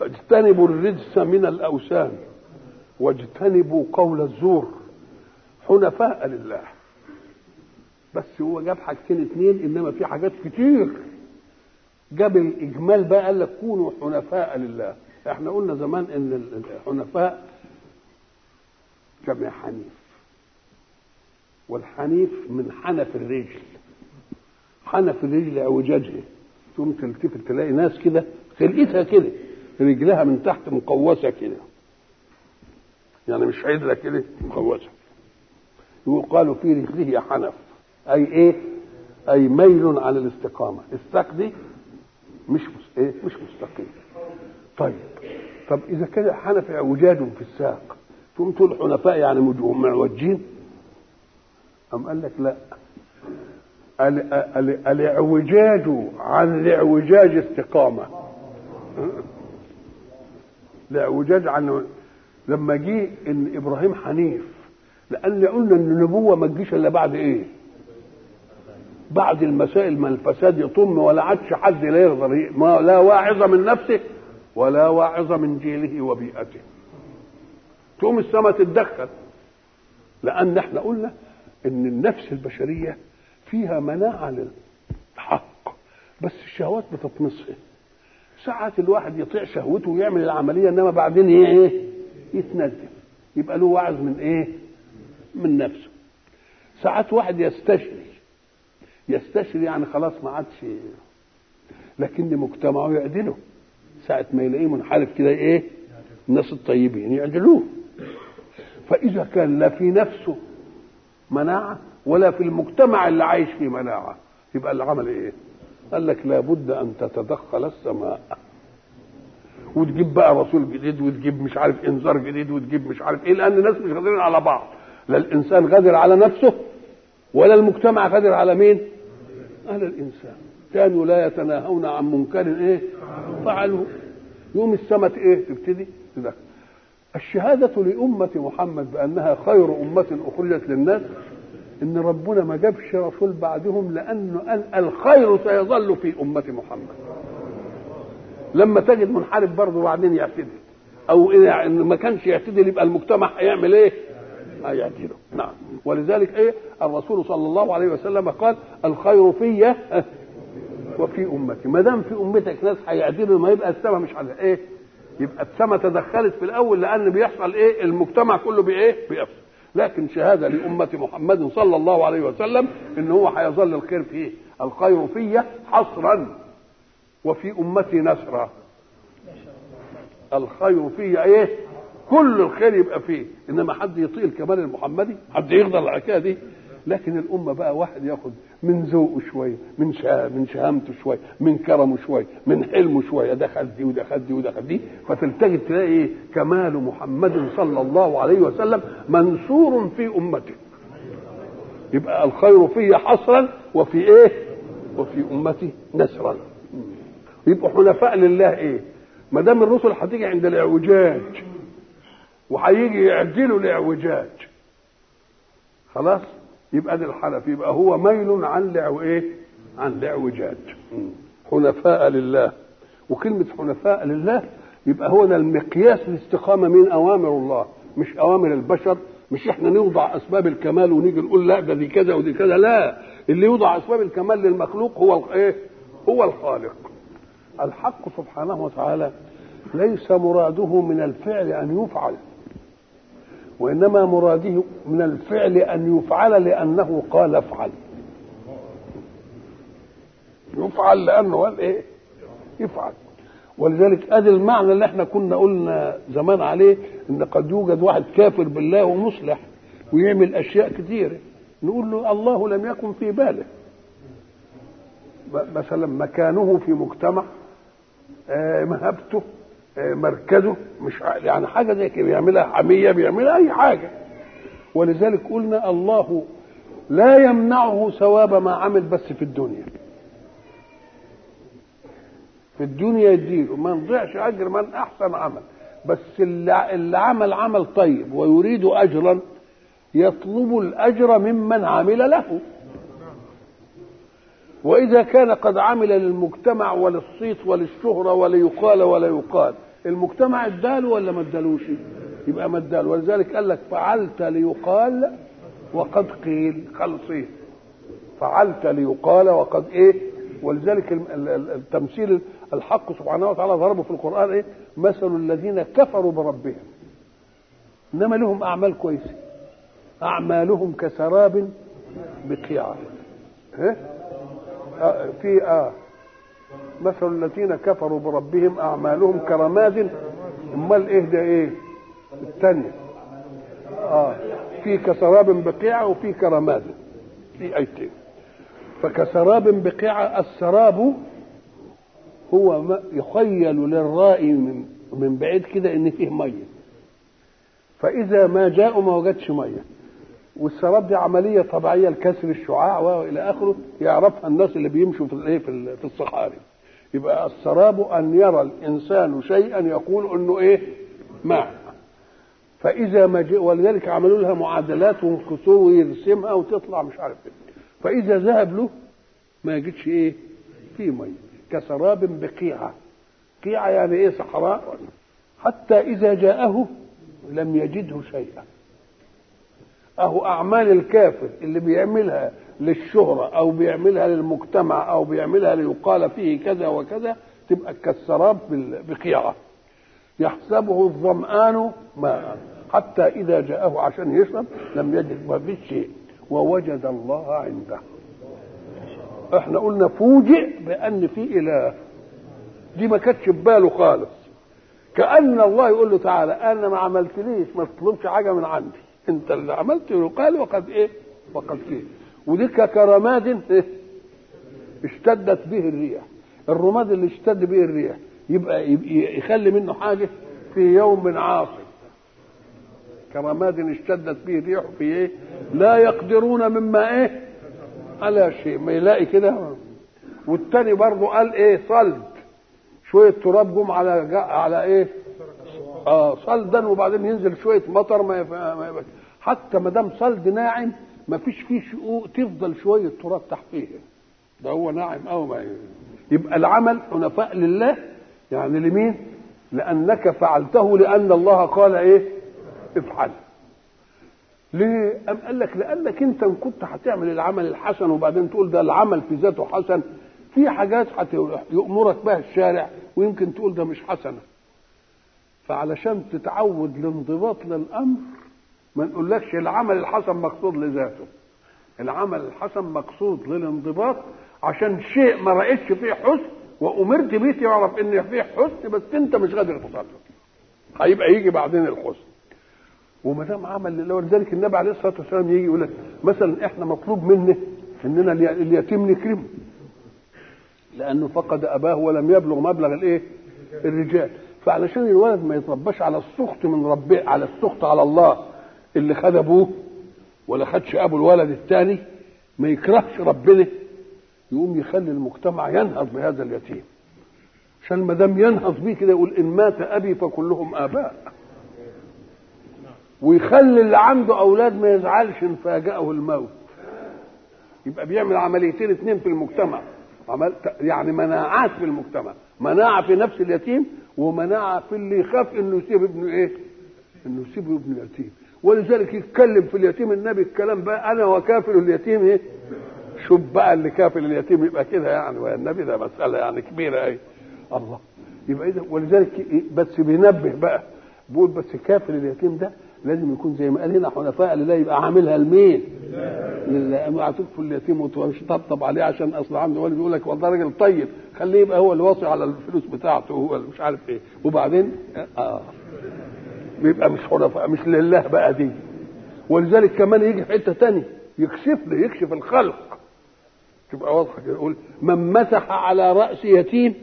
فاجتنبوا الرجس من الاوثان واجتنبوا قول الزور حنفاء لله بس هو جاب حاجتين اتنين انما في حاجات كتير جاب الاجمال بقى قال لك كونوا حنفاء لله احنا قلنا زمان ان الحنفاء جمع حنيف والحنيف من حنف الرجل حنف الرجل اعوجاجها تقوم تلتفت تلاقي ناس كده خلقتها كده رجلها من تحت مقوسه كده يعني مش عدله كده مقوسه يقال في رجله حنف اي ايه اي ميل عن الاستقامه الساق دي مش مس... ايه مش مستقيم طيب طب اذا كان حنف اعوجاج في الساق تقوم تقول حنفاء يعني معوجين أم قال لك لا الاعوجاج عن الاعوجاج استقامة الاعوجاج عن لما جه ان ابراهيم حنيف لان قلنا ان النبوه ما تجيش الا بعد ايه؟ بعد المسائل ما الفساد يطم ولا عادش حد لا يرضى ما لا واعظ من نفسه ولا واعظ من جيله وبيئته تقوم السماء تتدخل لان احنا قلنا ان النفس البشريه فيها مناعه للحق بس الشهوات بتطمسها ساعات الواحد يطيع شهوته ويعمل العمليه انما بعدين ايه يتندم يبقى له وعظ من ايه من نفسه ساعات واحد يستشري يستشري يعني خلاص ما عادش لكن مجتمعه يعدله ساعة ما يلاقيه منحرف كده ايه الناس الطيبين يعدلوه فإذا كان لا في نفسه مناعة ولا في المجتمع اللي عايش فيه مناعة يبقى اللي عمل ايه قال لك لابد ان تتدخل السماء وتجيب بقى رسول جديد وتجيب مش عارف انذار جديد وتجيب مش عارف ايه لان الناس مش قادرين على بعض لا الانسان قادر على نفسه ولا المجتمع قادر على مين على الانسان كانوا لا يتناهون عن منكر ايه فعلوا يوم السماء ايه تبتدي تدخل الشهادة لأمة محمد بأنها خير أمة أخرجت للناس إن ربنا ما جابش رسول بعدهم لأنه قال الخير سيظل في أمة محمد لما تجد منحرف برضه وبعدين يعتدل أو إن ما كانش يعتدل يبقى المجتمع هيعمل إيه؟ هيعتدله نعم ولذلك إيه الرسول صلى الله عليه وسلم قال الخير في وفي أمتي ما دام في أمتك ناس هيعتدلوا ما يبقى السماء مش على إيه؟ يبقى السماء تدخلت في الاول لان بيحصل ايه المجتمع كله بايه بيفصل لكن شهاده لامه محمد صلى الله عليه وسلم ان هو هيظل الخير فيه الخير في حصرا وفي امتي نسرا الخير في ايه كل الخير يبقى فيه انما حد يطيق الكمال المحمدي حد يقدر الحكايه دي لكن الأمة بقى واحد ياخد من ذوقه شوية من شا... من شهامته شوية من كرمه شوية من حلمه شوية دخل دي ودخل دي ودخل دي فتلتقي تلاقي إيه؟ كمال محمد صلى الله عليه وسلم منصور في أمته يبقى الخير في حصرا وفي إيه وفي أمتي نسرا يبقوا حنفاء لله إيه ما دام الرسل هتيجي عند الاعوجاج وهيجي يعدلوا الاعوجاج خلاص يبقى ده الحنف يبقى هو ميل عن لعو ايه عن الاعوجاج حنفاء لله وكلمة حنفاء لله يبقى هو ده المقياس الاستقامة من أوامر الله مش أوامر البشر مش احنا نوضع أسباب الكمال ونيجي نقول لا ده دي كذا ودي كذا لا اللي يوضع أسباب الكمال للمخلوق هو ايه هو الخالق الحق سبحانه وتعالى ليس مراده من الفعل أن يفعل وإنما مراده من الفعل أن يفعل لأنه قال افعل يفعل لأنه قال إيه يفعل ولذلك ادي المعنى اللي احنا كنا قلنا زمان عليه ان قد يوجد واحد كافر بالله ومصلح ويعمل اشياء كثيره نقول له الله لم يكن في باله مثلا مكانه في مجتمع آه مهبته آه مركزه مش يعني حاجه زي كده بيعملها حميه بيعملها اي حاجه ولذلك قلنا الله لا يمنعه ثواب ما عمل بس في الدنيا في الدنيا يديله ما نضيعش اجر من احسن عمل بس اللي, اللي عمل عمل طيب ويريد اجرا يطلب الاجر ممن عمل له واذا كان قد عمل للمجتمع وللصيت وللشهره وليقال ولا يقال المجتمع اداله ولا ما ادالوش يبقى ما اداله ولذلك قال لك فعلت ليقال وقد قيل خلصيه فعلت ليقال وقد ايه ولذلك التمثيل الحق سبحانه وتعالى ضربه في القران ايه مثل الذين كفروا بربهم انما لهم اعمال كويسه اعمالهم كسراب بقيعه ها آه في اه مثل الذين كفروا بربهم اعمالهم كرماد امال ايه ده ايه الثانيه اه في كسراب بقيعه وفي كرماد في ايتين فكسراب بقيعه السراب هو ما يخيل للرائي من من بعيد كده ان فيه ميه فاذا ما جاءوا ما وجدش ميه والسراب دي عمليه طبيعيه لكسر الشعاع والى اخره يعرفها الناس اللي بيمشوا في الايه في الصحاري يبقى السراب ان يرى الانسان شيئا يقول انه ايه ماء فاذا ما جاء ولذلك عملوا لها معادلات وكسور ويرسمها وتطلع مش عارف ايه فاذا ذهب له ما يجدش ايه في ميه كسراب بقيعه قيعه يعني ايه صحراء حتى اذا جاءه لم يجده شيئا اهو اعمال الكافر اللي بيعملها للشهرة او بيعملها للمجتمع او بيعملها ليقال فيه كذا وكذا تبقى كالسراب بقيعة يحسبه الظمآن ماء حتى إذا جاءه عشان يشرب لم يجد ما فيش شيء ووجد الله عنده احنا قلنا فوجئ بأن في إله دي ما كانتش في باله خالص كأن الله يقول له تعالى أنا ما عملتليش ما تطلبش حاجة من عندي أنت اللي عملت يقال وقد إيه وقد إيه ودي كرماد إيه؟ اشتدت به الريح الرماد اللي اشتد به الريح يبقى, يبقى يخلي منه حاجة في يوم عاصف كرماد اشتدت به الريح في ايه لا يقدرون مما ايه على شيء ما يلاقي كده والتاني برضه قال ايه صلد شويه تراب جم على على ايه اه صلدا وبعدين ينزل شويه مطر ما, يفهم ما يبقى. حتى ما دام صلد ناعم ما فيش فيه شقوق تفضل شويه تراب تحتيه ده هو ناعم او ما يبقى العمل حنفاء لله يعني لمين لانك فعلته لان الله قال ايه افعل ليه أم قال لك لانك انت ان كنت هتعمل العمل الحسن وبعدين تقول ده العمل في ذاته حسن في حاجات يأمرك بها الشارع ويمكن تقول ده مش حسنه فعلشان تتعود الانضباط للامر ما نقولكش العمل الحسن مقصود لذاته العمل الحسن مقصود للانضباط عشان شيء ما رأيتش فيه حسن وأمرت بيه تعرف إن فيه حسن بس أنت مش قادر تصرف هيبقى يجي بعدين الحسن وما دام عمل لله ولذلك النبي عليه الصلاه والسلام يجي يقول لك مثلا احنا مطلوب منا اننا اليتيم نكرمه لانه فقد اباه ولم يبلغ مبلغ الايه؟ الرجال فعلشان الولد ما يترباش على السخط من ربه على السخط على الله اللي خد ابوه ولا خدش ابو الولد الثاني ما يكرهش ربنا يقوم يخلي المجتمع ينهض بهذا اليتيم عشان ما دام ينهض بيه كده يقول ان مات ابي فكلهم اباء ويخلي اللي عنده اولاد ما يزعلش ان فاجأه الموت يبقى بيعمل عمليتين اثنين في المجتمع عمل يعني مناعات في المجتمع مناعه في نفس اليتيم ومناعه في اللي يخاف انه يسيب ابنه ايه انه يسيب ابنه يتيم ولذلك يتكلم في اليتيم النبي الكلام بقى انا وكافل اليتيم ايه شوف بقى اللي كافل اليتيم يبقى كده يعني والنبي ده مساله يعني كبيره ايه الله يبقى اذا ولذلك بس بينبه بقى بيقول بس كافل اليتيم ده لازم يكون زي ما قال هنا حنفاء لله يبقى عاملها لمين؟ لله ما هتكفل اليتيم ومش طبطب عليه عشان اصل عنده ولد يقول لك والله راجل طيب خليه يبقى هو اللي واصي على الفلوس بتاعته هو مش عارف ايه وبعدين اه بيبقى مش حنفاء مش لله بقى دي ولذلك كمان يجي في حته ثانيه يكشف له يكشف الخلق تبقى واضحه كده يقول من مسح على راس يتيم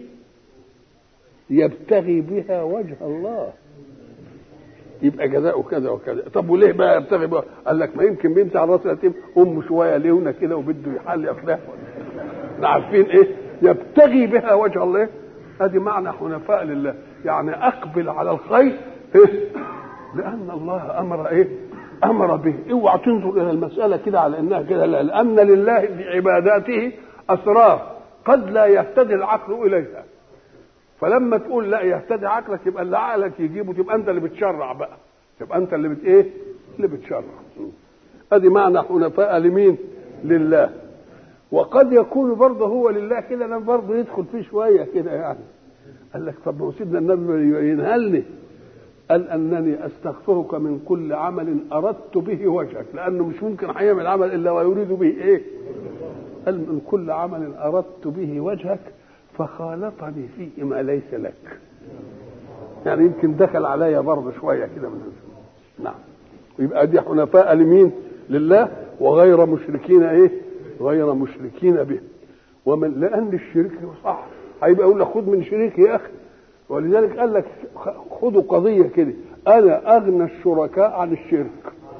يبتغي بها وجه الله يبقى جزاؤه كذا وكذا طب وليه بقى يبتغي بقى قال لك ما يمكن بيمسح على راس اليتيم امه شويه ليونه كده وبده يحل افلاه احنا عارفين ايه يبتغي بها وجه الله ادي معنى حنفاء لله يعني اقبل على الخير إيه؟ لان الله امر ايه امر به اوعى تنظر الى المساله كده على انها كده لا لان لله في عباداته اسرار قد لا يهتدي العقل اليها فلما تقول لا يهتدي عقلك يبقى اللي عقلك يجيبه تبقى انت اللي بتشرع بقى تبقى انت اللي بت ايه اللي بتشرع ادي معنى حنفاء لمين لله وقد يكون برضه هو لله كده انا برضه يدخل فيه شويه كده يعني قال لك طب ما سيدنا النبي ينهلني قال انني استغفرك من كل عمل اردت به وجهك لانه مش ممكن هيعمل عمل الا ويريد به ايه قال من كل عمل اردت به وجهك فخالطني فيه ما ليس لك يعني يمكن دخل عليا برضه شويه كده من نعم يبقى دي حنفاء لمين لله وغير مشركين ايه غير مشركين به ومن لان الشرك صح هيبقى يقول لك خد من شريك يا اخي ولذلك قال لك خدوا قضيه كده انا اغنى الشركاء عن الشرك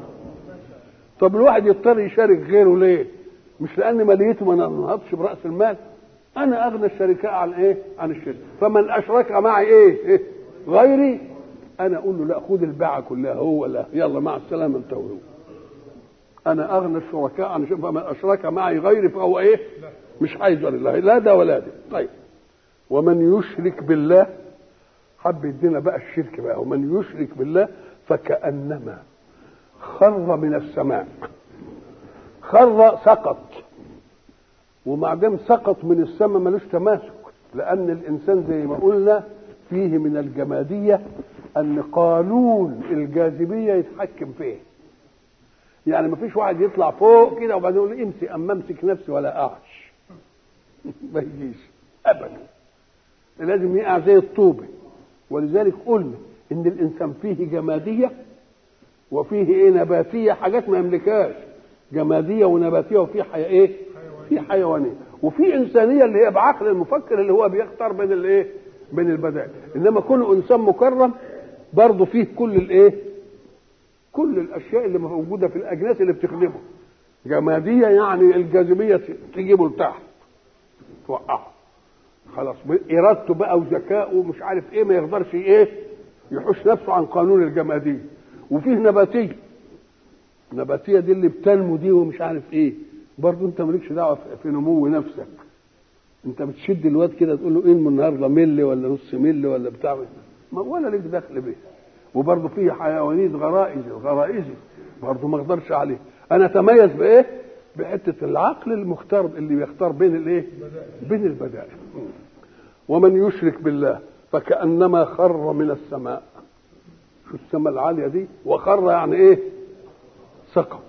طب الواحد يضطر يشارك غيره ليه مش لان ماليته ما نهضش براس المال انا اغنى الشركاء عن ايه عن الشرك فمن اشرك معي ايه, إيه؟ غيري انا اقول له لا خد البيعه كلها هو لا يلا مع السلامه انت وهو انا اغنى الشركاء عن الشرك فمن اشرك معي غيري فهو ايه مش عايز لله لا ده ولا ده طيب ومن يشرك بالله حب يدينا بقى الشرك بقى ومن يشرك بالله فكأنما خر من السماء خر سقط ومع دام سقط من السماء ملوش تماسك لأن الإنسان زي ما قلنا فيه من الجمادية أن قانون الجاذبية يتحكم فيه يعني ما فيش واحد يطلع فوق كده وبعدين يقول امسك اما امسك نفسي ولا اقعش ما يجيش ابدا لازم يقع زي الطوبه ولذلك قلنا ان الانسان فيه جماديه وفيه ايه نباتيه حاجات ما يملكهاش جماديه ونباتيه وفي حي... ايه في حيوانيه وفي انسانيه اللي هي بعقل المفكر اللي هو بيختار بين الايه بين البدائل انما كونه انسان مكرم برضه فيه كل الايه كل الاشياء اللي موجوده في الاجناس اللي بتخدمه جماديه يعني الجاذبيه تجيبه لتحت توقعه خلاص ارادته بقى وذكائه ومش عارف ايه ما يقدرش ايه يحوش نفسه عن قانون الجماديه وفيه نباتيه النباتيه دي اللي بتنمو دي ومش عارف ايه برضه انت مالكش دعوه في نمو نفسك انت بتشد الواد كده تقول له انمو النهارده ملي ولا نص ملي ولا بتاع ما ولا ليك دخل به وبرضه فيه حيوانات غرائزي الغرائزي برضه ما اقدرش عليه انا اتميز بايه بحته العقل المختار اللي بيختار بين الايه بين البدائل ومن يشرك بالله فكانما خر من السماء شو السماء العاليه دي وخر يعني ايه سقط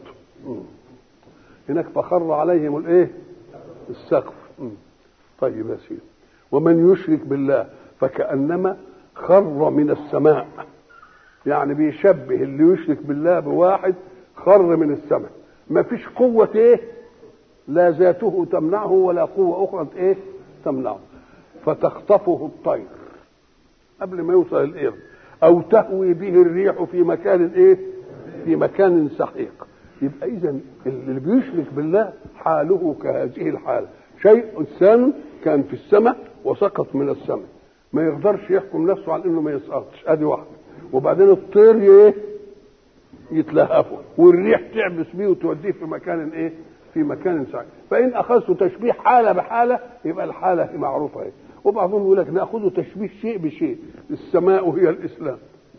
هناك فخر عليهم الايه السقف طيب يا سيدي ومن يشرك بالله فكانما خر من السماء يعني بيشبه اللي يشرك بالله بواحد خر من السماء ما فيش قوة ايه لا ذاته تمنعه ولا قوة أخرى ايه تمنعه فتخطفه الطير قبل ما يوصل الإرض أو تهوي به الريح في مكان ايه في مكان سحيق يبقى إذا اللي بيشرك بالله حاله كهذه الحالة شيء إنسان كان في السماء وسقط من السماء ما يقدرش يحكم نفسه على انه ما يسقطش ادي واحده وبعدين الطير ايه يتلهفه والريح تعبس بيه وتوديه في مكان ايه في مكان سعيد فان اخذت تشبيه حاله بحاله يبقى الحاله معروفه ايه وبعضهم يقول لك ناخذ تشبيه شيء بشيء السماء هي الاسلام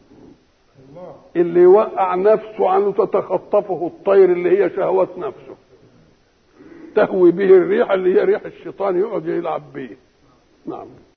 اللي يوقع نفسه عنه تتخطفه الطير اللي هي شهوات نفسه تهوي به الريح اللي هي ريح الشيطان يقعد يلعب بيه نعم